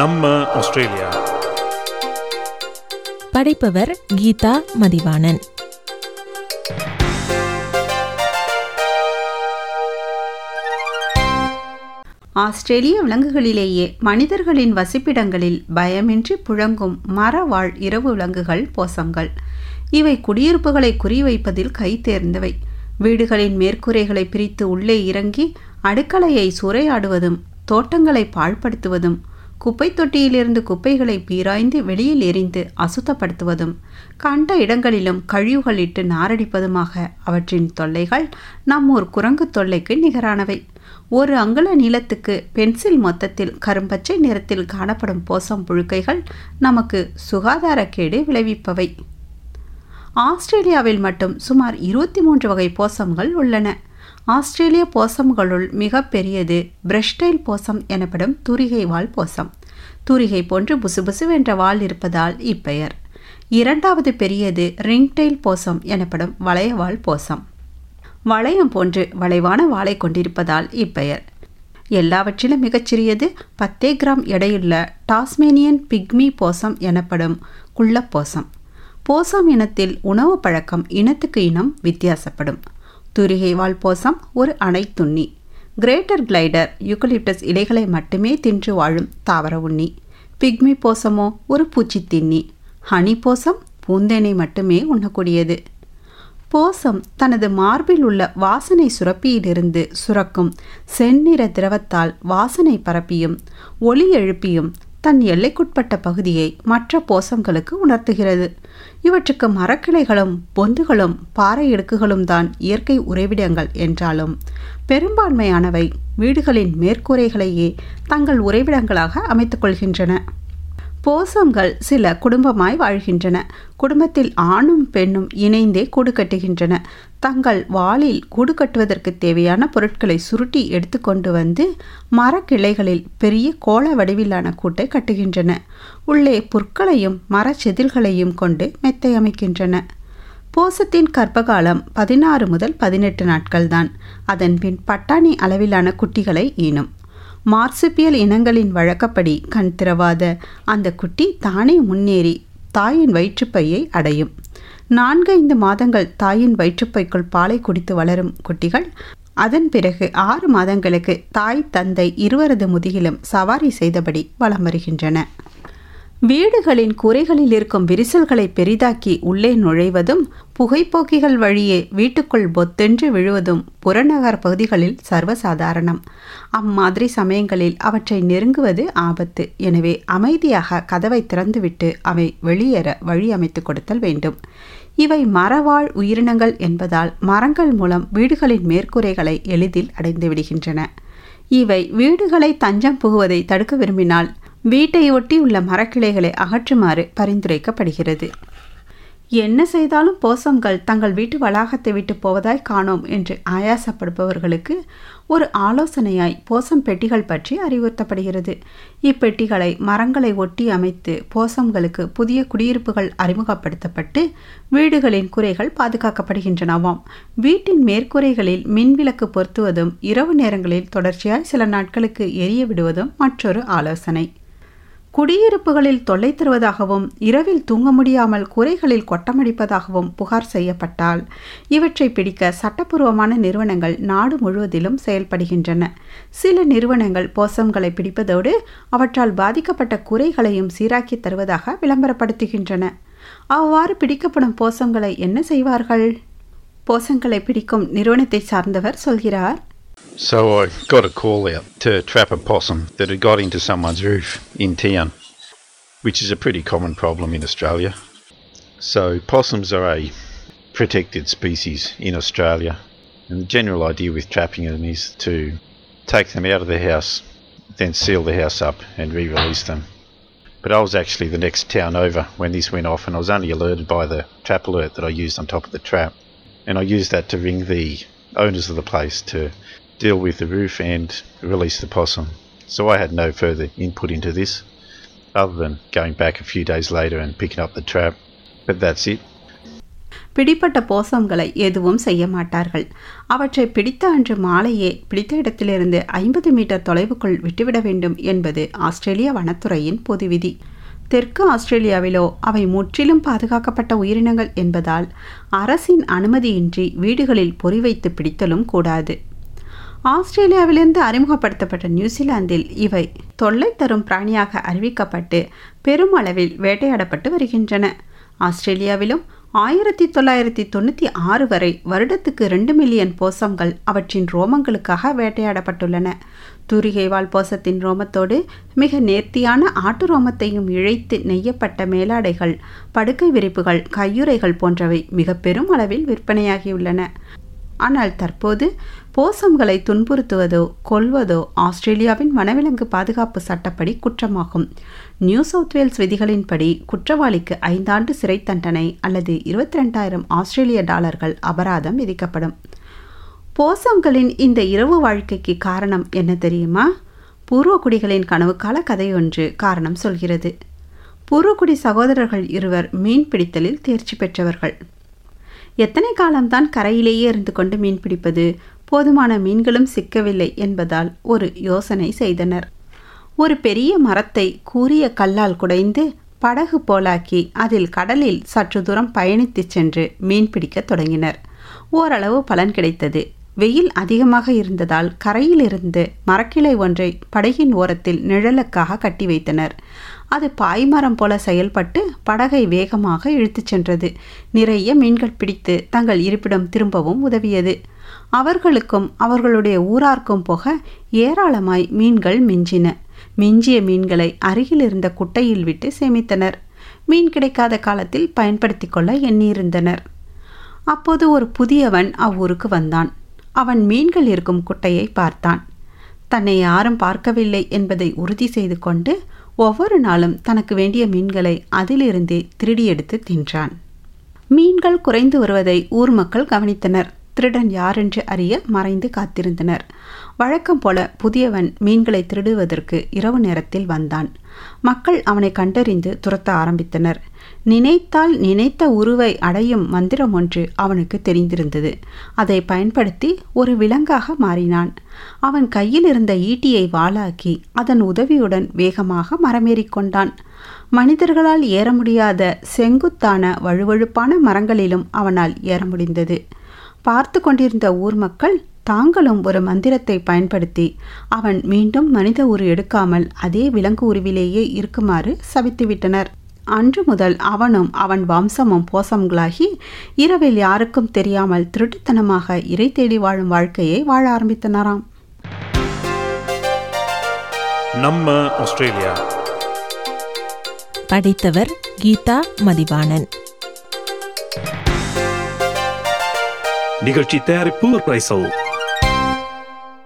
நம்ம ஆஸ்திரேலியா படைப்பவர் கீதா மதிவாணன் ஆஸ்திரேலிய விலங்குகளிலேயே மனிதர்களின் வசிப்பிடங்களில் பயமின்றி புழங்கும் மரவாழ் இரவு விலங்குகள் போசம்கள் இவை குடியிருப்புகளை குறிவைப்பதில் கை தேர்ந்தவை வீடுகளின் மேற்கூரைகளை பிரித்து உள்ளே இறங்கி அடுக்கலையை சூறையாடுவதும் தோட்டங்களை பாழ்படுத்துவதும் குப்பை தொட்டியிலிருந்து குப்பைகளை பீராய்ந்து வெளியில் எறிந்து அசுத்தப்படுத்துவதும் கண்ட இடங்களிலும் கழிவுகளிட்டு நாரடிப்பதுமாக அவற்றின் தொல்லைகள் நம்மூர் குரங்கு தொல்லைக்கு நிகரானவை ஒரு அங்குல நீளத்துக்கு பென்சில் மொத்தத்தில் கரும்பச்சை நிறத்தில் காணப்படும் போசம் புழுக்கைகள் நமக்கு சுகாதாரக்கேடு விளைவிப்பவை ஆஸ்திரேலியாவில் மட்டும் சுமார் இருபத்தி மூன்று வகை போசம்கள் உள்ளன ஆஸ்திரேலிய போசம்களுள் மிக பெரியது பிரஷ்டைல் போசம் எனப்படும் தூரிகை வால் போசம் தூரிகை போன்று புசுபுசுவென்ற வால் இருப்பதால் இப்பெயர் இரண்டாவது பெரியது ரிங்டெயில் போசம் எனப்படும் வளையவால் போசம் வளையம் போன்று வளைவான வாளை கொண்டிருப்பதால் இப்பெயர் எல்லாவற்றிலும் மிகச்சிறியது பத்தே கிராம் எடையுள்ள டாஸ்மேனியன் பிக்மி போசம் எனப்படும் குள்ளப்போசம் போசம் இனத்தில் உணவு பழக்கம் இனத்துக்கு இனம் வித்தியாசப்படும் துரிகை வால் போசம் ஒரு அணைத்துண்ணி கிரேட்டர் கிளைடர் யூக்கலிப்டஸ் இலைகளை மட்டுமே தின்று வாழும் தாவர உண்ணி பிக்மி போசமோ ஒரு பூச்சி தின்னி ஹனி போசம் பூந்தேனை மட்டுமே உண்ணக்கூடியது போசம் தனது மார்பில் உள்ள வாசனை சுரப்பியிலிருந்து சுரக்கும் செந்நிற திரவத்தால் வாசனை பரப்பியும் ஒளி எழுப்பியும் தன் எல்லைக்குட்பட்ட பகுதியை மற்ற போசங்களுக்கு உணர்த்துகிறது இவற்றுக்கு மரக்கிளைகளும் பொந்துகளும் பாறை இடுக்குகளும் தான் இயற்கை உறைவிடங்கள் என்றாலும் பெரும்பான்மையானவை வீடுகளின் மேற்கூரைகளையே தங்கள் உறைவிடங்களாக அமைத்துக் கொள்கின்றன போசம்கள் சில குடும்பமாய் வாழ்கின்றன குடும்பத்தில் ஆணும் பெண்ணும் இணைந்தே கூடு கட்டுகின்றன தங்கள் வாளில் கூடு கட்டுவதற்கு தேவையான பொருட்களை சுருட்டி எடுத்துக்கொண்டு வந்து மரக்கிளைகளில் பெரிய கோள வடிவிலான கூட்டை கட்டுகின்றன உள்ளே புற்களையும் மரச்செதில்களையும் கொண்டு மெத்தை அமைக்கின்றன போசத்தின் கர்ப்பகாலம் பதினாறு முதல் பதினெட்டு நாட்கள்தான் அதன்பின் பட்டாணி அளவிலான குட்டிகளை ஈனும் மார்சுபியல் இனங்களின் வழக்கப்படி கண் திறவாத அந்த குட்டி தானே முன்னேறி தாயின் வயிற்றுப்பையை அடையும் நான்கைந்து மாதங்கள் தாயின் வயிற்றுப்பைக்குள் பாலை குடித்து வளரும் குட்டிகள் அதன் பிறகு ஆறு மாதங்களுக்கு தாய் தந்தை இருவரது முதுகிலும் சவாரி செய்தபடி வலம் வருகின்றன வீடுகளின் கூரைகளில் இருக்கும் விரிசல்களை பெரிதாக்கி உள்ளே நுழைவதும் புகைப்போக்கிகள் வழியே வீட்டுக்குள் பொத்தென்று விழுவதும் புறநகர் பகுதிகளில் சர்வசாதாரணம் அம்மாதிரி சமயங்களில் அவற்றை நெருங்குவது ஆபத்து எனவே அமைதியாக கதவை திறந்துவிட்டு அவை வெளியேற வழி அமைத்து கொடுத்தல் வேண்டும் இவை மரவாழ் உயிரினங்கள் என்பதால் மரங்கள் மூலம் வீடுகளின் மேற்கூரைகளை எளிதில் அடைந்து விடுகின்றன இவை வீடுகளை தஞ்சம் புகுவதை தடுக்க விரும்பினால் வீட்டை ஒட்டி உள்ள மரக்கிளைகளை அகற்றுமாறு பரிந்துரைக்கப்படுகிறது என்ன செய்தாலும் போசம்கள் தங்கள் வீட்டு வளாகத்தை விட்டு போவதாய் காணோம் என்று ஆயாசப்படுபவர்களுக்கு ஒரு ஆலோசனையாய் போசம் பெட்டிகள் பற்றி அறிவுறுத்தப்படுகிறது இப்பெட்டிகளை மரங்களை ஒட்டி அமைத்து போசம்களுக்கு புதிய குடியிருப்புகள் அறிமுகப்படுத்தப்பட்டு வீடுகளின் குறைகள் பாதுகாக்கப்படுகின்றனவாம் வீட்டின் மேற்கூரைகளில் மின்விளக்கு பொருத்துவதும் இரவு நேரங்களில் தொடர்ச்சியாய் சில நாட்களுக்கு எரிய விடுவதும் மற்றொரு ஆலோசனை குடியிருப்புகளில் தொல்லை தருவதாகவும் இரவில் தூங்க முடியாமல் குறைகளில் கொட்டமடிப்பதாகவும் புகார் செய்யப்பட்டால் இவற்றை பிடிக்க சட்டப்பூர்வமான நிறுவனங்கள் நாடு முழுவதிலும் செயல்படுகின்றன சில நிறுவனங்கள் போசம்களை பிடிப்பதோடு அவற்றால் பாதிக்கப்பட்ட குறைகளையும் சீராக்கி தருவதாக விளம்பரப்படுத்துகின்றன அவ்வாறு பிடிக்கப்படும் போசங்களை என்ன செய்வார்கள் போசங்களை பிடிக்கும் நிறுவனத்தை சார்ந்தவர் சொல்கிறார் So I got a call out to trap a possum that had got into someone's roof in town, which is a pretty common problem in Australia. So possums are a protected species in Australia, and the general idea with trapping them is to take them out of the house, then seal the house up and re-release them. But I was actually the next town over when this went off, and I was only alerted by the trap alert that I used on top of the trap, and I used that to ring the owners of the place to deal with the roof and release the possum. So I had no further input into this other than going back a few days later and picking up the trap. But that's it. பிடிப்பட்ட போசம்களை எதுவும் செய்ய மாட்டார்கள் அவற்றை பிடித்த அன்று மாலையே பிடித்த இடத்திலிருந்து ஐம்பது மீட்டர் தொலைவுக்குள் விட்டுவிட வேண்டும் என்பது ஆஸ்திரேலிய வனத்துறையின் பொது விதி தெற்கு ஆஸ்திரேலியாவிலோ அவை முற்றிலும் பாதுகாக்கப்பட்ட உயிரினங்கள் என்பதால் அரசின் அனுமதியின்றி வீடுகளில் பொறி வைத்து பிடித்தலும் கூடாது ஆஸ்திரேலியாவிலிருந்து அறிமுகப்படுத்தப்பட்ட நியூசிலாந்தில் இவை தொல்லை தரும் பிராணியாக அறிவிக்கப்பட்டு பெருமளவில் வேட்டையாடப்பட்டு வருகின்றன ஆஸ்திரேலியாவிலும் ஆயிரத்தி தொள்ளாயிரத்தி தொண்ணூற்றி ஆறு வரை வருடத்துக்கு ரெண்டு மில்லியன் போசம்கள் அவற்றின் ரோமங்களுக்காக வேட்டையாடப்பட்டுள்ளன தூரிகை வால் போசத்தின் ரோமத்தோடு மிக நேர்த்தியான ஆட்டு ரோமத்தையும் இழைத்து நெய்யப்பட்ட மேலாடைகள் படுக்கை விரிப்புகள் கையுறைகள் போன்றவை மிக பெரும் அளவில் விற்பனையாகியுள்ளன ஆனால் தற்போது போசம்களை துன்புறுத்துவதோ கொல்வதோ ஆஸ்திரேலியாவின் வனவிலங்கு பாதுகாப்பு சட்டப்படி குற்றமாகும் நியூ சவுத் வேல்ஸ் விதிகளின்படி குற்றவாளிக்கு ஐந்தாண்டு சிறை தண்டனை அல்லது இருபத்தி ரெண்டாயிரம் ஆஸ்திரேலிய டாலர்கள் அபராதம் விதிக்கப்படும் போசம்களின் இந்த இரவு வாழ்க்கைக்கு காரணம் என்ன தெரியுமா பூர்வக்குடிகளின் கனவுக்கால கதையொன்று காரணம் சொல்கிறது பூர்வக்குடி சகோதரர்கள் இருவர் மீன் பிடித்தலில் தேர்ச்சி பெற்றவர்கள் எத்தனை காலம்தான் கரையிலேயே இருந்து கொண்டு மீன் பிடிப்பது போதுமான மீன்களும் சிக்கவில்லை என்பதால் ஒரு யோசனை செய்தனர் ஒரு பெரிய மரத்தை கூரிய கல்லால் குடைந்து படகு போலாக்கி அதில் கடலில் சற்று தூரம் பயணித்துச் சென்று மீன் பிடிக்கத் தொடங்கினர் ஓரளவு பலன் கிடைத்தது வெயில் அதிகமாக இருந்ததால் கரையிலிருந்து மரக்கிளை ஒன்றை படகின் ஓரத்தில் நிழலுக்காக கட்டி வைத்தனர் அது பாய்மரம் போல செயல்பட்டு படகை வேகமாக இழுத்துச் சென்றது நிறைய மீன்கள் பிடித்து தங்கள் இருப்பிடம் திரும்பவும் உதவியது அவர்களுக்கும் அவர்களுடைய ஊரார்க்கும் போக ஏராளமாய் மீன்கள் மிஞ்சின மிஞ்சிய மீன்களை அருகில் இருந்த குட்டையில் விட்டு சேமித்தனர் மீன் கிடைக்காத காலத்தில் பயன்படுத்தி கொள்ள எண்ணியிருந்தனர் அப்போது ஒரு புதியவன் அவ்வூருக்கு வந்தான் அவன் மீன்கள் இருக்கும் குட்டையை பார்த்தான் தன்னை யாரும் பார்க்கவில்லை என்பதை உறுதி செய்து கொண்டு ஒவ்வொரு நாளும் தனக்கு வேண்டிய மீன்களை அதிலிருந்தே திருடி எடுத்து தின்றான் மீன்கள் குறைந்து வருவதை ஊர் மக்கள் கவனித்தனர் திருடன் யாரென்று அறிய மறைந்து காத்திருந்தனர் வழக்கம் போல புதியவன் மீன்களை திருடுவதற்கு இரவு நேரத்தில் வந்தான் மக்கள் அவனை கண்டறிந்து துரத்த ஆரம்பித்தனர் நினைத்தால் நினைத்த உருவை அடையும் மந்திரம் ஒன்று அவனுக்கு தெரிந்திருந்தது அதை பயன்படுத்தி ஒரு விலங்காக மாறினான் அவன் கையில் இருந்த ஈட்டியை வாளாக்கி அதன் உதவியுடன் வேகமாக மரமேறிக் கொண்டான் மனிதர்களால் ஏற முடியாத செங்குத்தான வழுவழுப்பான மரங்களிலும் அவனால் ஏற முடிந்தது பார்த்து கொண்டிருந்த ஊர் மக்கள் தாங்களும் ஒரு மந்திரத்தை பயன்படுத்தி அவன் மீண்டும் மனித உரு எடுக்காமல் அதே விலங்கு உருவிலேயே இருக்குமாறு சபித்துவிட்டனர் அன்று முதல் அவனும் அவன் வம்சமும் போசம்களாகி இரவில் யாருக்கும் தெரியாமல் திருட்டுத்தனமாக இறை தேடி வாழும் வாழ்க்கையை வாழ ஆரம்பித்தனராம் நம்ம ஆஸ்திரேலியா படித்தவர் கீதா மதிவாணன் நிகழ்ச்சி தயாரிப்பு பிரைசல்